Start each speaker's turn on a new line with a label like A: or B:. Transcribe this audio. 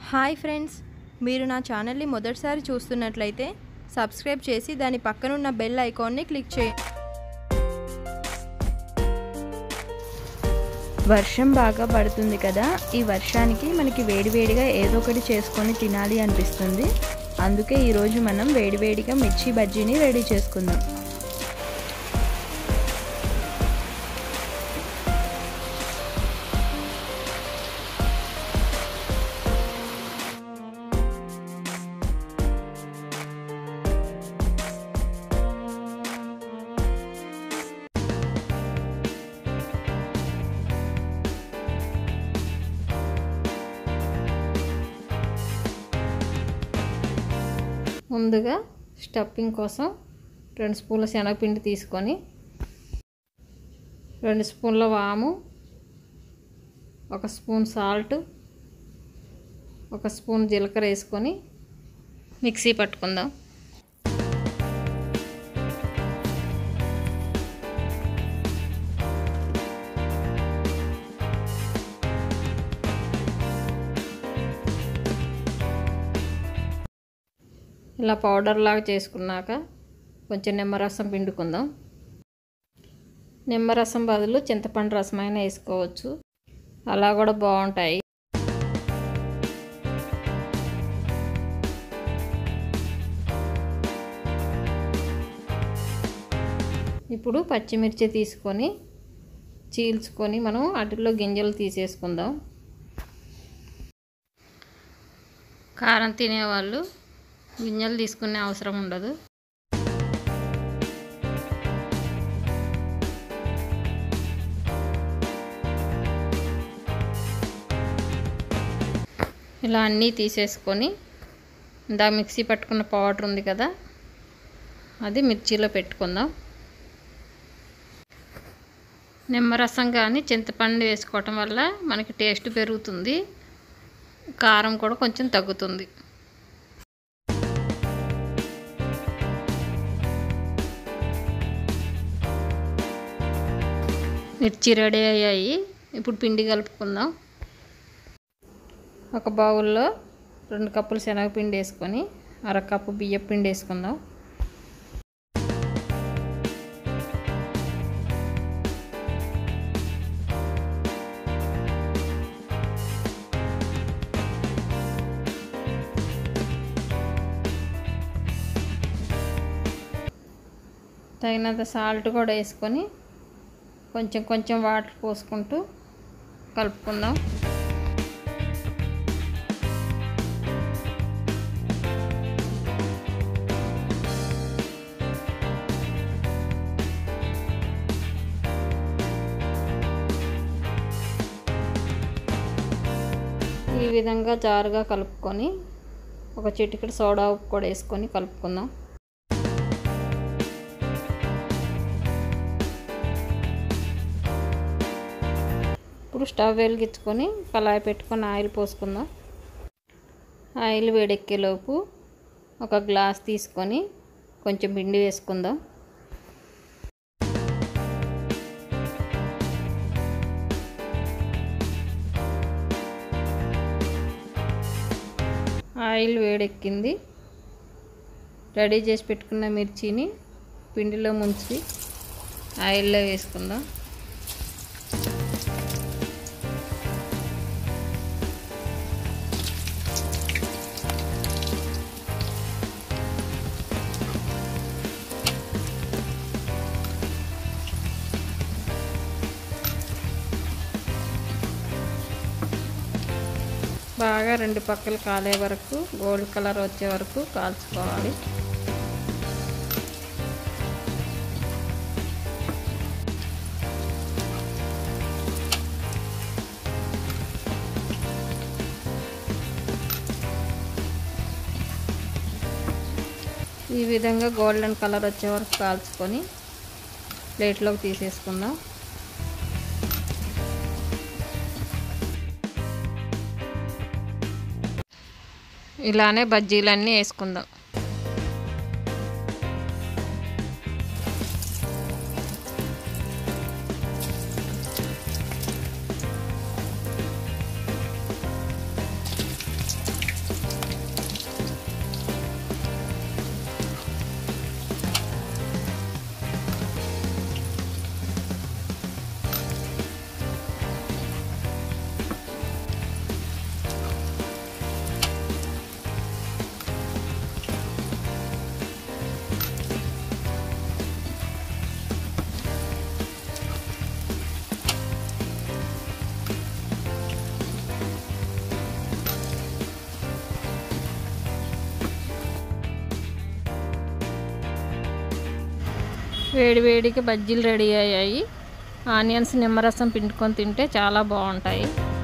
A: hi friends మీరు నా ఛానల్ని మొదటిసారి చూస్తున్నట్లయితే సబ్స్క్రైబ్ చేసి దాని పక్కనున్న బెల్ ఐకాన్ని క్లిక్ చేయండి వర్షం బాగా పడుతుంది కదా ఈ వర్షానికి మనకి వేడివేడిగా ఏదో ఒకటి చేసుకొని తినాలి అనిపిస్తుంది అందుకే ఈరోజు మనం వేడివేడిగా మిర్చి బజ్జీని రెడీ చేసుకుందాం
B: ముందుగా స్టఫింగ్ కోసం రెండు స్పూన్ల శనగపిండి తీసుకొని రెండు స్పూన్ల వాము ఒక స్పూన్ సాల్ట్ ఒక స్పూన్ జీలకర్ర వేసుకొని మిక్సీ పట్టుకుందాం ఇలా పౌడర్ లాగా చేసుకున్నాక కొంచెం నిమ్మరసం పిండుకుందాం నిమ్మరసం బదులు చింతపండు రసం అయినా వేసుకోవచ్చు అలా కూడా బాగుంటాయి ఇప్పుడు పచ్చిమిర్చి తీసుకొని చీల్చుకొని మనం వాటిలో గింజలు తీసేసుకుందాం కారం తినేవాళ్ళు గింజలు తీసుకునే అవసరం ఉండదు ఇలా అన్నీ తీసేసుకొని ఇందా మిక్సీ పట్టుకున్న పౌడర్ ఉంది కదా అది మిర్చిలో పెట్టుకుందాం నిమ్మరసం కానీ చింతపండు వేసుకోవటం వల్ల మనకి టేస్ట్ పెరుగుతుంది కారం కూడా కొంచెం తగ్గుతుంది మిర్చి రెడీ అయ్యాయి ఇప్పుడు పిండి కలుపుకుందాం ఒక బౌల్లో రెండు కప్పులు శనగపిండి వేసుకొని అరకప్పు బియ్యం పిండి వేసుకుందాం తగినంత సాల్ట్ కూడా వేసుకొని కొంచెం కొంచెం వాటర్ పోసుకుంటూ కలుపుకుందాం ఈ విధంగా జారుగా కలుపుకొని ఒక చిటికెడు సోడా ఉప్పు కూడా వేసుకొని కలుపుకుందాం ఇప్పుడు స్టవ్ వెలిగించుకొని కళాయి పెట్టుకొని ఆయిల్ పోసుకుందాం ఆయిల్ వేడెక్కేలోపు ఒక గ్లాస్ తీసుకొని కొంచెం పిండి వేసుకుందాం ఆయిల్ వేడెక్కింది రెడీ చేసి పెట్టుకున్న మిర్చిని పిండిలో ముంచి ఆయిల్లో వేసుకుందాం బాగా రెండు పక్కలు కాలే వరకు గోల్డ్ కలర్ వచ్చే వరకు కాల్చుకోవాలి ఈ విధంగా గోల్డెన్ కలర్ వచ్చే వరకు కాల్చుకొని ప్లేట్లోకి తీసేసుకుందాం ఇలానే బజ్జీలన్నీ వేసుకుందాం వేడి వేడికి బజ్జీలు రెడీ అయ్యాయి ఆనియన్స్ నిమ్మరసం పిండుకొని తింటే చాలా బాగుంటాయి